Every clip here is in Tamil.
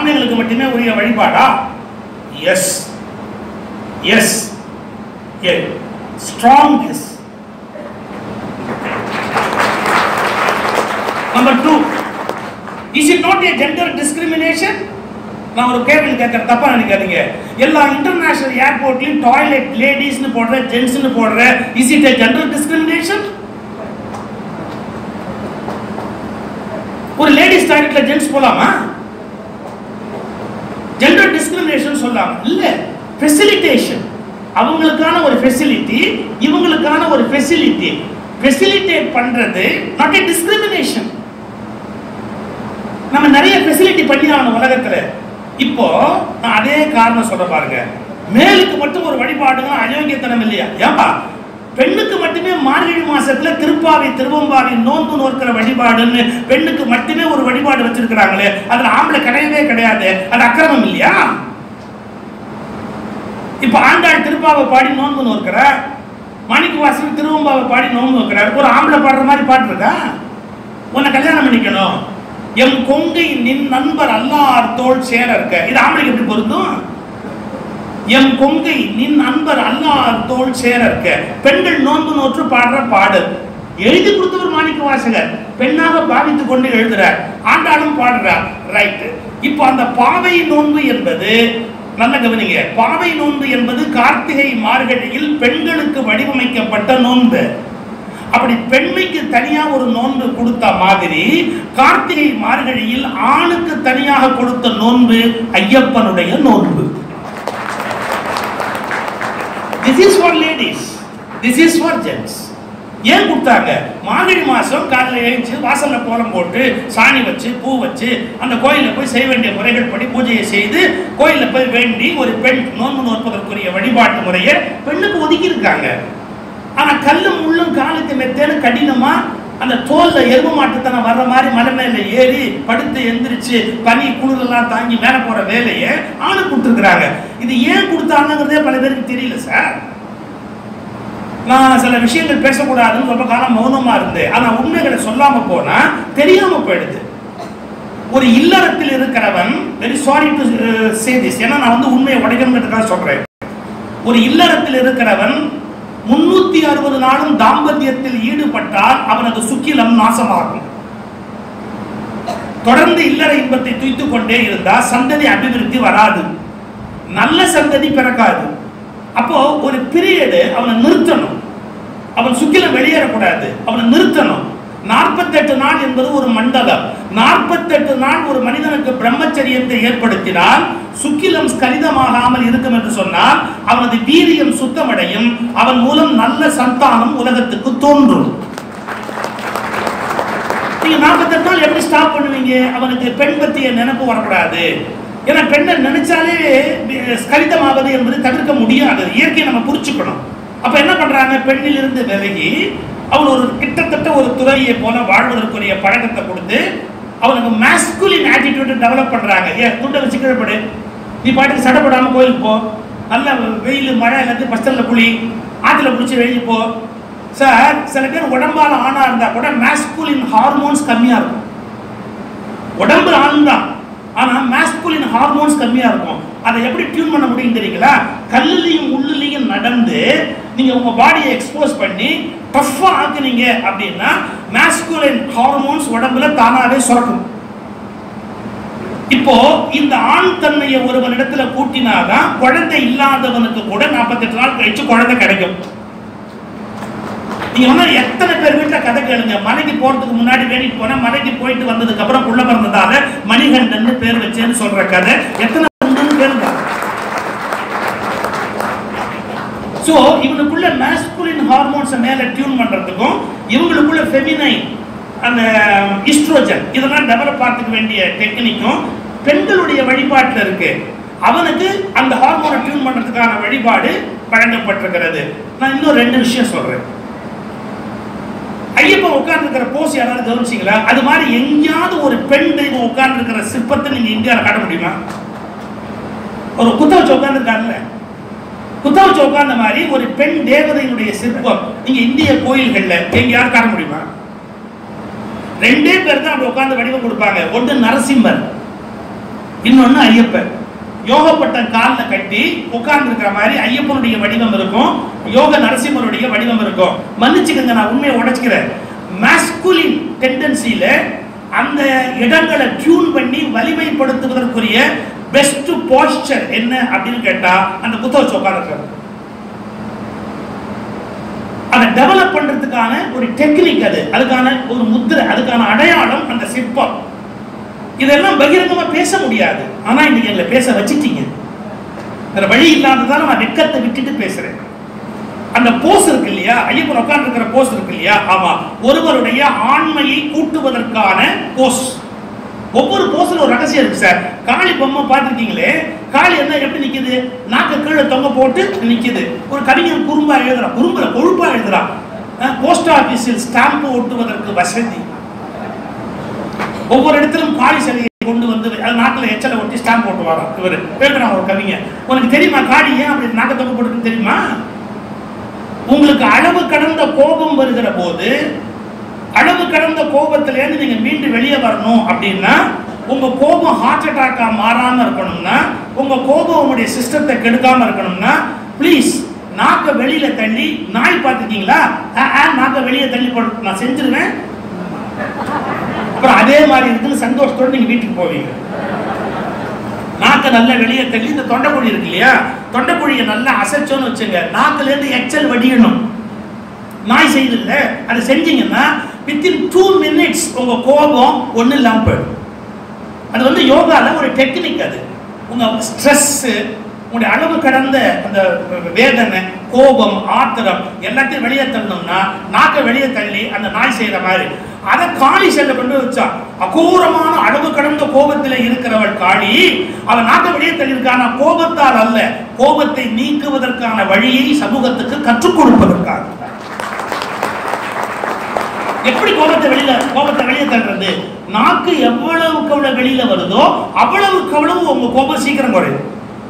ஆண்களுக்கு மட்டுமே உரிய வழிபாடா yes yes a strong yes number two is it not a gender discrimination நான் ஒரு கேள்வி கேட்கறேன் தப்பா நினைக்காதீங்க எல்லா இன்டர்நேஷனல் ஏர்போர்ட்லயும் டாய்லெட் லேடிஸ்னு போடுற ஜென்ட்ஸ்னு போடுற is it a gender discrimination ஒரு லேடிஸ் டாய்லெட்ல ஜென்ட்ஸ் போலாமா ஜெண்டர் டிஸ்கிரிமினேஷன் சொல்லாம இல்ல ஃபெசிலிட்டேஷன் அவங்களுக்கான ஒரு ஃபெசிலிட்டி இவங்களுக்கான ஒரு ஃபெசிலிட்டி ஃபெசிலிட்டேட் பண்றது நாட் ஏ டிஸ்கிரிமினேஷன் நம்ம நிறைய ஃபெசிலிட்டி பண்ணி ஆகணும் உலகத்துல இப்போ நான் அதே காரணம் சொல்ற பாருங்க மேலுக்கு மட்டும் ஒரு வழிபாடுங்க அயோக்கியத்தனம் இல்லையா ஏன்பா பெண்ணுக்கு மட்டுமே மார்கழி மாசத்துல திருப்பாவை திருவம்பாவை நோன்பு நோக்கிற வழிபாடுன்னு பெண்ணுக்கு மட்டுமே ஒரு வழிபாடு வச்சிருக்கிறாங்களே அதுல ஆம்பளை கிடையவே கிடையாது அது அக்கிரமம் இல்லையா இப்ப ஆண்டாள் திருப்பாவை பாடி நோன்பு நோக்கிற மாணிக்க வாசல் திருவம்பாவை பாடி நோன்பு நோக்கிறார் ஒரு ஆம்பளை பாடுற மாதிரி பாட்டு இருக்கா உன்னை கல்யாணம் பண்ணிக்கணும் எம் கொங்கை நின் நண்பர் அல்லார் தோள் சேர இருக்க இது ஆம்பளைக்கு எப்படி பொருந்தும் எம் கொங்கை நின் அன்பர் அல்லார் தோள் சேர இருக்க பெண்கள் நோன்பு நோற்று பாடுற பாடு எழுதி கொடுத்தவர் மாணிக்க வாசகர் பெண்ணாக பாவித்துக் கொண்டு எழுதுறார் ஆண்டாளும் பாடுறார் ரைட் இப்போ அந்த பாவை நோன்பு என்பது நல்ல கவனிங்க பாவை நோன்பு என்பது கார்த்திகை மார்கழியில் பெண்களுக்கு வடிவமைக்கப்பட்ட நோன்பு அப்படி பெண்மைக்கு தனியா ஒரு நோன்பு கொடுத்த மாதிரி கார்த்திகை மார்கழியில் ஆணுக்கு தனியாக கொடுத்த நோன்பு ஐயப்பனுடைய நோன்பு this is for ladies this is for gents ஏன் கொடுத்தாங்க மார்கழி மாசம் காலையில் எழுந்து வாசல்ல கோலம் போட்டு சாணி வச்சு பூ வச்சு அந்த கோயிலில் போய் செய்ய வேண்டிய முறைகள் படி பூஜையை செய்து கோயிலில் போய் வேண்டி ஒரு பெண் நோன்பு நோற்பதற்குரிய வழிபாட்டு முறையை பெண்ணுக்கு ஒதுக்கி இருக்காங்க ஆனா கல்லும் முள்ளும் காலுக்கு மெத்தேன்னு கடினமா அந்த தோல்ல எரும மாட்டுத்தனம் வர்ற மாதிரி மலை மேல ஏறி படுத்து எந்திரிச்சு பனி குளிரெல்லாம் தாங்கி மேல போற வேலையை ஆணு கொடுத்துருக்குறாங்க இது ஏன் கொடுத்தாங்கிறதே பல பேருக்கு தெரியல சார் நான் சில விஷயங்கள் பேசக்கூடாதுன்னு ரொம்ப காலம் மௌனமா இருந்தேன் ஆனா உண்மைகளை சொல்லாம போனா தெரியாம போயிடுது ஒரு இல்லறத்தில் இருக்கிறவன் very sorry to say this ஏன்னா நான் வந்து உண்மையை உடைக்கணுங்கிறதுக்காக சொல்றேன் ஒரு இல்லறத்தில் இருக்கிறவன் முன்னூத்தி அறுபது நாளும் தாம்பத்தியத்தில் ஈடுபட்டால் அவனது சுக்கிலம் நாசமாகும் தொடர்ந்து இல்லற இன்பத்தை துய்த்துக் கொண்டே இருந்தா சந்ததி அபிவிருத்தி வராது நல்ல சந்ததி பிறக்காது அப்போ ஒரு பீரியடு அவனை நிறுத்தணும் அவன் சுக்கிலம் வெளியேறக்கூடாது அவனை நிறுத்தணும் நாற்பத்தெட்டு நாள் என்பது ஒரு மண்டலம் நாற்பத்தெட்டு நாள் ஒரு மனிதனுக்கு பிரம்மச்சரியத்தை ஏற்படுத்தினால் சுக்கிலம் ஸ்கலிதமாகாமல் இருக்கும் என்று சொன்னால் அவனது வீரியம் சுத்தமடையும் அவன் மூலம் நல்ல சந்தானம் உலகத்துக்கு தோன்றும் நீங்க நாற்பத்தெட்டு நாள் எப்படி ஸ்டாப் பண்ணுவீங்க அவனுக்கு பெண் பற்றிய நினைப்பு வரக்கூடாது ஏன்னா பெண்ணை நினைச்சாலே ஸ்கலிதமாவது என்பது தவிர்க்க முடியாது இயற்கையை நம்ம புரிச்சுக்கணும் அப்ப என்ன பண்றாங்க பெண்ணிலிருந்து விலகி அவன் ஒரு கிட்டத்தட்ட ஒரு துறையை போல வாழ்வதற்குரிய பழக்கத்தை கொடுத்து அவனுக்கு மேஸ்குலின் ஆட்டிடியூட் டெவலப் பண்றாங்க ஏன் துண்டை வச்சு கீழப்படு நீ பாட்டுக்கு சடப்படாம கோயிலுக்கு போ நல்ல வெயில் மழை எல்லாத்தையும் பஸ்டல்ல குளி ஆத்துல குளிச்சு வெளியே போ சார் சில பேர் உடம்பால ஆணா இருந்தா கூட மேஸ்குலின் ஹார்மோன்ஸ் கம்மியா இருக்கும் உடம்பு ஆண் தான் ஆனா மேஸ்குலின் ஹார்மோன்ஸ் கம்மியா இருக்கும் அதை எப்படி டியூன் பண்ண முடியும் தெரியுங்களா கல்லுலையும் உள்ளுலையும் நடந்து நீங்க உங்க பாடியை எக்ஸ்போஸ் பண்ணி டஃப்பா ஆக்குனீங்க அப்படின்னா மேஸ்குலின் ஹார்மோன்ஸ் உடம்புல தானாவே சுரக்கும் இப்போ இந்த ஆண் தன்மையை ஒருவனிடத்துல கூட்டினாதான் குழந்தை இல்லாதவனுக்கு கூட நாற்பத்தெட்டு நாள் கழிச்சு குழந்தை கிடைக்கும் நீங்க வந்து எத்தனை பேர் வீட்டுல கதை கேளுங்க மலைக்கு போறதுக்கு முன்னாடி வேண்டிட்டு போனா மலைக்கு போயிட்டு வந்ததுக்கு அப்புறம் புள்ள பிறந்ததால மணிகண்டன் பேர் வச்சேன்னு சொல்ற கதை எத்தனை உண்டுன்னு கேளுங்க சோ இவனுக்குள்ள மேஸ்குலின் ஹார்மோன்ஸை மேல டியூன் பண்றதுக்கும் இவங்களுக்குள்ள ஃபெமினைன் அந்த இஸ்ட்ரோஜன் இதெல்லாம் டெவலப் ஆகிறதுக்கு வேண்டிய டெக்னிக்கும் பெண்களுடைய வழிபாட்டில் இருக்கு அவனுக்கு அந்த ஹார்மோனை டியூன் பண்றதுக்கான வழிபாடு வழங்கப்பட்டிருக்கிறது நான் இன்னும் ரெண்டு விஷயம் சொல்றேன் ஐயப்பன் உட்கார்ந்துருக்கிற போஸ் யாராவது கவனிச்சிங்களா அது மாதிரி எங்கேயாவது ஒரு பெண் தெய்வம் உட்கார்ந்துருக்கிற சிற்பத்தை நீங்க இந்தியாவில் காட்ட முடியுமா ஒரு குத்த வச்சு உட்கார்ந்துருக்காங்கல்ல குத்த வச்சு உட்கார்ந்த மாதிரி ஒரு பெண் தேவதையினுடைய சிற்பம் நீங்க இந்திய கோயில்கள்ல எங்கேயாவது காட்ட முடியுமா ரெண்டே பேர் தான் அப்படி உட்கார்ந்து வடிவம் கொடுப்பாங்க ஒன்று நரசிம்மர் இன்னொன்னு ஐயப்பன் யோகப்பட்டம் காலில் கட்டி உட்கார்ந்து இருக்கிற மாதிரி ஐயப்பனுடைய வடிவம் இருக்கும் யோக நரசிம்மருடைய வடிவம் இருக்கும் மன்னிச்சுக்கங்க நான் உண்மையை உடைச்சுக்கிறேன் மாஸ்குலின் டெண்டன்சியில அந்த இடங்களை டியூன் பண்ணி வலிமைப்படுத்துவதற்குரிய பெஸ்ட் போஸ்டர் என்ன அப்படின்னு கேட்டா அந்த குத்த வச்சு உட்காந்துருக்காரு அதை டெவலப் பண்றதுக்கான ஒரு டெக்னிக் அது அதுக்கான ஒரு முத்திரை அதுக்கான அடையாளம் அந்த சிற்பம் இதெல்லாம் பகிரங்கமா பேச முடியாது ஆனா இன்னைக்கு எங்களை பேச வச்சிட்டீங்க வேற வழி இல்லாததால நான் வெக்கத்தை விட்டுட்டு பேசுறேன் அந்த போஸ் இருக்கு இல்லையா ஐயப்பன் உட்கார்ந்து இருக்கிற போஸ் இருக்கு இல்லையா ஆமா ஒருவருடைய ஆண்மையை கூட்டுவதற்கான போஸ் ஒவ்வொரு போஸ்ல ஒரு ரகசியம் இருக்கு சார் காளி பொம்மை பார்த்துருக்கீங்களே காளி என்ன எப்படி நிக்குது நாக்க கீழே தொங்க போட்டு நிக்குது ஒரு கவிஞன் குறும்பா எழுதுறான் குறும்புல கொழுப்பா எழுதுறான் போஸ்ட் ஆபீஸில் ஸ்டாம்பு ஒட்டுவதற்கு வசதி ஒவ்வொரு இடத்திலும் காளி சிலையை கொண்டு வந்து அது நாட்டில் எச்சலை ஒட்டி ஸ்டாம்ப் போட்டு வரோம் இவர் எழுதுறான் ஒரு கவிஞன் உனக்கு தெரியுமா காளி ஏன் அப்படி நாக்க தொங்க போட்டுன்னு தெரியுமா உங்களுக்கு அளவு கடந்த கோபம் வருகிற போது அளவு கடந்த கோபத்திலேருந்து நீங்க மீண்டு வெளியே வரணும் அப்படின்னா உங்க கோபம் ஹார்ட் அட்டாக்கா மாறாம இருக்கணும்னா உங்க கோபம் உங்களுடைய சிஸ்டத்தை கெடுக்காம இருக்கணும்னா ப்ளீஸ் நாக்க வெளியில தள்ளி நாய் பார்த்துருக்கீங்களா நாக்க வெளியே தள்ளி போட நான் செஞ்சிருவேன் அப்புறம் அதே மாதிரி இருக்குன்னு சந்தோஷத்தோட நீங்க வீட்டுக்கு போவீங்க நாக்க நல்லா வெளியே தள்ளி இந்த தொண்டைக்குழி இருக்கு இல்லையா தொண்டைக்குழியை நல்லா அசைச்சோன்னு வச்சுங்க நாக்குல இருந்து எச்சல் வடியணும் நாய் செய்தில்ல அதை செஞ்சீங்கன்னா வித்தின் டூ மினிட்ஸ் உங்க கோபம் ஒன்றும் இல்லாமல் போயிடும் அது வந்து யோகால ஒரு டெக்னிக் அது உங்க ஸ்ட்ரெஸ் உங்களுடைய அளவு கடந்த அந்த வேதனை கோபம் ஆத்திரம் எல்லாத்தையும் வெளியே தள்ளணும்னா நாக்கை வெளியே தள்ளி அந்த நாய் செய்யற மாதிரி அதை காளி செல்ல கொண்டு வச்சா அகோரமான அளவு கடந்த கோபத்தில் இருக்கிறவள் காளி அவன் நாக்கை வெளியே தள்ளியிருக்கான கோபத்தால் அல்ல கோபத்தை நீக்குவதற்கான வழியை சமூகத்துக்கு கற்றுக் கொடுப்பதற்காக எப்படி கோபத்தை வெளியில கோபத்தை வெளியே தள்ளுறது நாக்கு எவ்வளவுக்கு எவ்வளவு வெளியில வருதோ அவ்வளவுக்கு அவ்வளவு உங்க கோபம் சீக்கிரம் குறையும்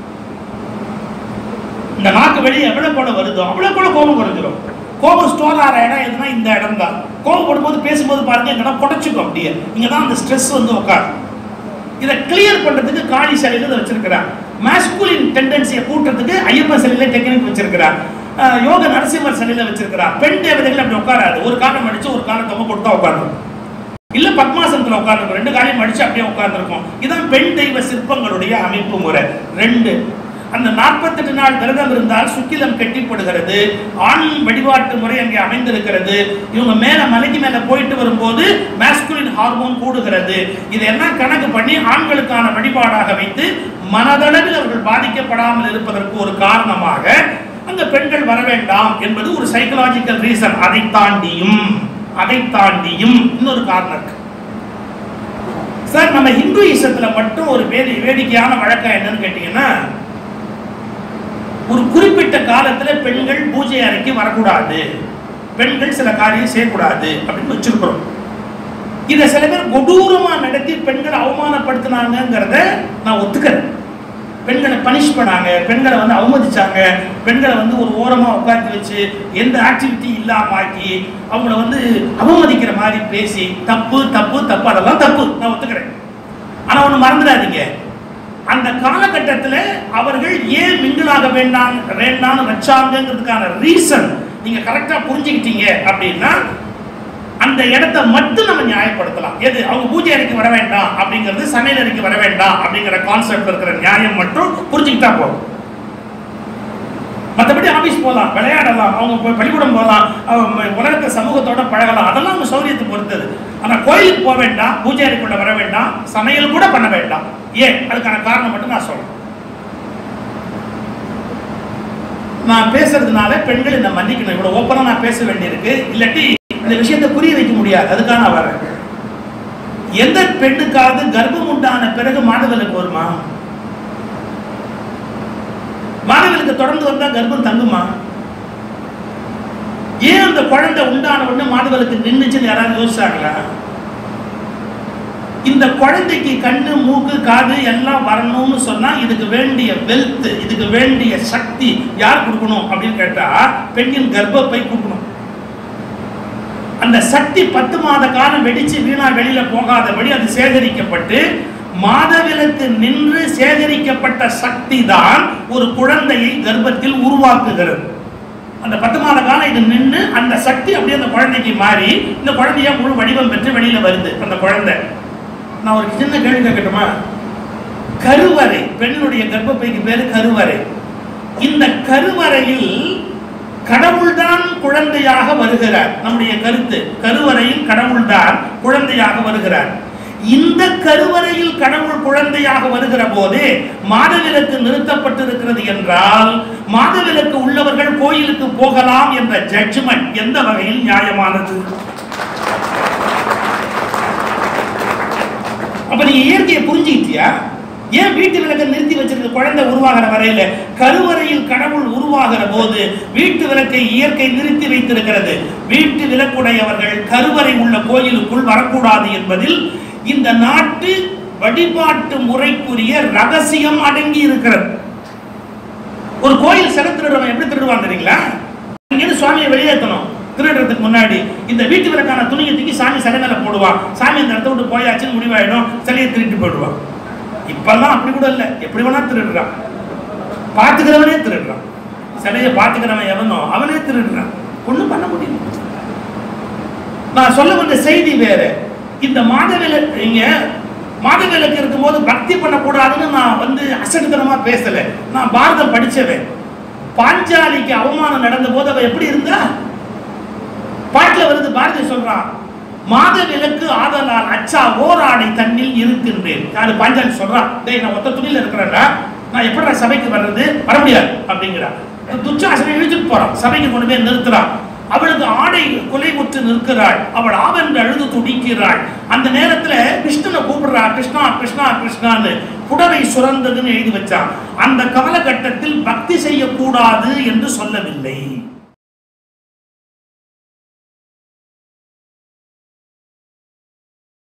இந்த நாக்கு வெளியே எவ்வளவு கூட வருதோ அவ்வளவு கூட கோபம் குறைஞ்சிரும் கோபம் ஸ்டோர் ஆகிற இடம் எதுனா இந்த இடம் தான் கோபப்படும் போது பேசும்போது பாருங்க இங்கன்னா புடச்சிக்கும் அப்படியே இங்க தான் அந்த ஸ்ட்ரெஸ் வந்து உட்காரும் இதை கிளியர் பண்றதுக்கு காளி சிலையில இதை வச்சிருக்கிறார் மாஸ்குலின் டெண்டன்சியை கூட்டுறதுக்கு ஐயப்பன் சிலையில டெக்னிக் வச்சிருக்கிறார் அஹ் யோக நரசிம்மர் சிலையில வச்சிருக்கிறார் பெண் தேவதைகள் அப்படி உட்காராது ஒரு காலம் அடிச்சு ஒரு காலம் தொங்க போட்டு தான் உட்காரணும் இல்ல பத்மாசனத்துல உட்கார்ந்துருக்கும் ரெண்டு காலையும் அடிச்சு அப்படியே உட்கார்ந்துருக்கும் இதான் பெண் தெய்வ சிற்பங்களுடைய அமைப்பு முறை ரெண்டு அந்த நாற்பத்தெட்டு நாள் விரதம் இருந்தால் சுக்கிலம் கெட்டிப்படுகிறது ஆண் வழிபாட்டு முறை அங்கே அமைந்திருக்கிறது இவங்க மேல மலைக்கு மேல போயிட்டு வரும்போது மாஸ்குலின் ஹார்மோன் கூடுகிறது இதெல்லாம் கணக்கு பண்ணி ஆண்களுக்கான வழிபாடாக வைத்து மனதளவில் அவர்கள் பாதிக்கப்படாமல் இருப்பதற்கு ஒரு காரணமாக அந்த பெண்கள் வர வேண்டாம் என்பது ஒரு சைக்கலாஜிக்கல் ரீசன் அதை தாண்டியும் அதை தாண்டியும் இன்னொரு காரணம் இருக்கு சார் நம்ம இந்துயிசத்துல மட்டும் ஒரு வேடி வேடிக்கையான வழக்கம் என்னன்னு கேட்டீங்கன்னா ஒரு குறிப்பிட்ட காலத்துல பெண்கள் பூஜை அறைக்கு வரக்கூடாது பெண்கள் சில காரியம் செய்யக்கூடாது அப்படின்னு வச்சிருக்கிறோம் இதை சில பேர் கொடூரமா நடத்தி பெண்களை அவமானப்படுத்தினாங்கிறத நான் ஒத்துக்கிறேன் பெண்களை பனிஷ் பண்ணாங்க பெண்களை வந்து அவமதிச்சாங்க பெண்களை வந்து ஒரு ஓரமா உட்காந்து வச்சு எந்த ஆக்டிவிட்டி இல்லாம ஆக்கி அவங்கள வந்து அவமதிக்கிற மாதிரி பேசி தப்பு தப்பு தப்பு அதெல்லாம் தப்பு நான் ஒத்துக்கிறேன் ஆனா ஒண்ணு மறந்துடாதீங்க அந்த காலகட்டத்தில் அவர்கள் ஏன் மிங்கிளாக வேண்டாம் வேண்டாம்னு வச்சாங்கிறதுக்கான ரீசன் நீங்க கரெக்டா புரிஞ்சுக்கிட்டீங்க அப்படின்னா அந்த இடத்த மட்டும் நம்ம நியாயப்படுத்தலாம் எது அவங்க பூஜை அறைக்கு வர வேண்டாம் அப்படிங்கிறது சமையல் அறைக்கு வர வேண்டாம் அப்படிங்கிற கான்செப்ட் இருக்கிற நியாயம் மட்டும் புரிஞ்சுக்கிட்டா போதும் மற்றபடி ஆபீஸ் போகலாம் விளையாடலாம் அவங்க போய் பள்ளிக்கூடம் போகலாம் அவங்க உலகத்தை சமூகத்தோட பழகலாம் அதெல்லாம் அவங்க சௌரியத்தை பொறுத்தது ஆனால் கோயிலுக்கு போக வேண்டாம் பூஜை அறைக்குள்ள வர வேண்டாம் சமையல் கூட பண்ண வேண்டாம் ஏன் அதுக்கான காரணம் மட்டும் நான் சொல்றேன் நான் பேசுறதுனால பெண்கள் இந்த மன்னிக்கணும் இவ்வளவு ஓப்பனா நான் பேச வேண்டியிருக்கு இல்லாட்டி இந்த விஷயத்தை புரிய வைக்க முடியாது அதுக்காக நான் வரேன் எந்த பெண்ணுக்காவது கர்ப்பம் உண்டான பிறகு மாதவிலக்கு வருமா மாணவர்களுக்கு தொடர்ந்து வந்தா கர்ப்பம் தங்குமா ஏன் அந்த குழந்தை உண்டான உடனே மாணவர்களுக்கு நின்றுச்சுன்னு யாராவது யோசிச்சாங்களா இந்த குழந்தைக்கு கண்ணு மூக்கு காது எல்லாம் வரணும்னு சொன்னா இதுக்கு வேண்டிய வெல்த் இதுக்கு வேண்டிய சக்தி யார் கொடுக்கணும் அப்படின்னு கேட்டா பெண்ணின் கர்ப்பப்பை கொடுக்கணும் அந்த சக்தி பத்து மாத காலம் வெடிச்சு வீணா வெளியில போகாதபடி அது சேகரிக்கப்பட்டு மாதவிலக்கு நின்று சேகரிக்கப்பட்ட சக்தி தான் ஒரு குழந்தையை கர்ப்பத்தில் உருவாக்குகிறது அந்த பத்து மாத காலம் இது நின்று அந்த சக்தி அப்படியே அந்த குழந்தைக்கு மாறி இந்த குழந்தைய முழு வடிவம் பெற்று வெளியில வருது அந்த குழந்தை நான் ஒரு சின்ன கேள்வி கேட்கட்டுமா கருவறை பெண்ணுடைய கர்ப்பப்பைக்கு பேரு கருவறை இந்த கருவறையில் கடவுள்தான் குழந்தையாக வருகிறார் நம்முடைய கருத்து கருவறையில் கடவுள்தான் குழந்தையாக வருகிறார் இந்த கருவறையில் கடவுள் குழந்தையாக வருகிற போது மாதவிலக்கு நிறுத்தப்பட்டிருக்கிறது என்றால் மாதவிலக்கு உள்ளவர்கள் கோயிலுக்கு போகலாம் என்ற ஜட்ஜ்மெண்ட் எந்த வகையில் நியாயமானது அப்ப நீங்க இயற்கையை புரிஞ்சுக்கிட்டியா ஏன் வீட்டு விளக்கை நிறுத்தி வச்சிருக்க குழந்தை உருவாகிற வரையில கருவறையில் கடவுள் உருவாகிற போது வீட்டு விளக்கை இயற்கை நிறுத்தி வைத்திருக்கிறது வீட்டு விளக்குடையவர்கள் கருவறை உள்ள கோயிலுக்குள் வரக்கூடாது என்பதில் இந்த நாட்டு வழிபாட்டு முறைக்குரிய ரகசியம் அடங்கி இருக்கிறது ஒரு கோயில் சிலை திருடுறவன் எப்படி திருடுவான் தெரியுங்களா இங்கிருந்து சுவாமியை வெளியேற்றணும் திருடுறதுக்கு முன்னாடி இந்த வீட்டு விளக்கான துணியை தூக்கி சாமி சிலை மேல போடுவான் சாமி இந்த இடத்த விட்டு போயாச்சுன்னு முடிவாயிடும் சிலையை திருட்டு போயிடுவான் இப்பெல்லாம் அப்படி கூட இல்லை எப்படி வேணா திருடுறான் பார்த்துக்கிறவனே திருடுறான் சிலையை பார்த்துக்கிறவன் எவனோ அவனே திருடுறான் ஒண்ணும் பண்ண முடியும் நான் சொல்ல வந்த செய்தி வேற இந்த மாதவிலக்கு இங்க மாதவிலக்கு இருக்கும்போது பக்தி பண்ணக்கூடாதுன்னு நான் வந்து அசடுத்தனமா பேசல நான் பாரதம் படிச்சவன் பாஞ்சாலிக்கு அவமானம் நடந்த போது அவ எப்படி இருந்தா பாட்டுல வருது பாரதி சொல்றான் மாத விலக்கு ஆதலால் அச்சா ஓராடை தண்ணில் இருக்கின்றேன் யாரு பாஞ்சாலி சொல்றான் டேய் நான் ஒத்த துணியில இருக்கிறேன்டா நான் எப்படிடா சபைக்கு வர்றது வர முடியாது அப்படிங்கிறான் துச்சாசனை இழுத்துட்டு போறான் சபைக்கு கொண்டு போய் நிறுத்துறான் அவளுக்கு ஆடை குலைவுற்று நிற்கிறாள் அவள் ஆவென்று அழுது துடிக்கிறாள் அந்த நேரத்துல கிருஷ்ணனை கூப்பிடுறா கிருஷ்ணா கிருஷ்ணா கிருஷ்ணான்னு புடவை சுரந்ததுன்னு எழுதி வச்சான் அந்த காலகட்டத்தில் பக்தி செய்யக்கூடாது என்று சொல்லவில்லை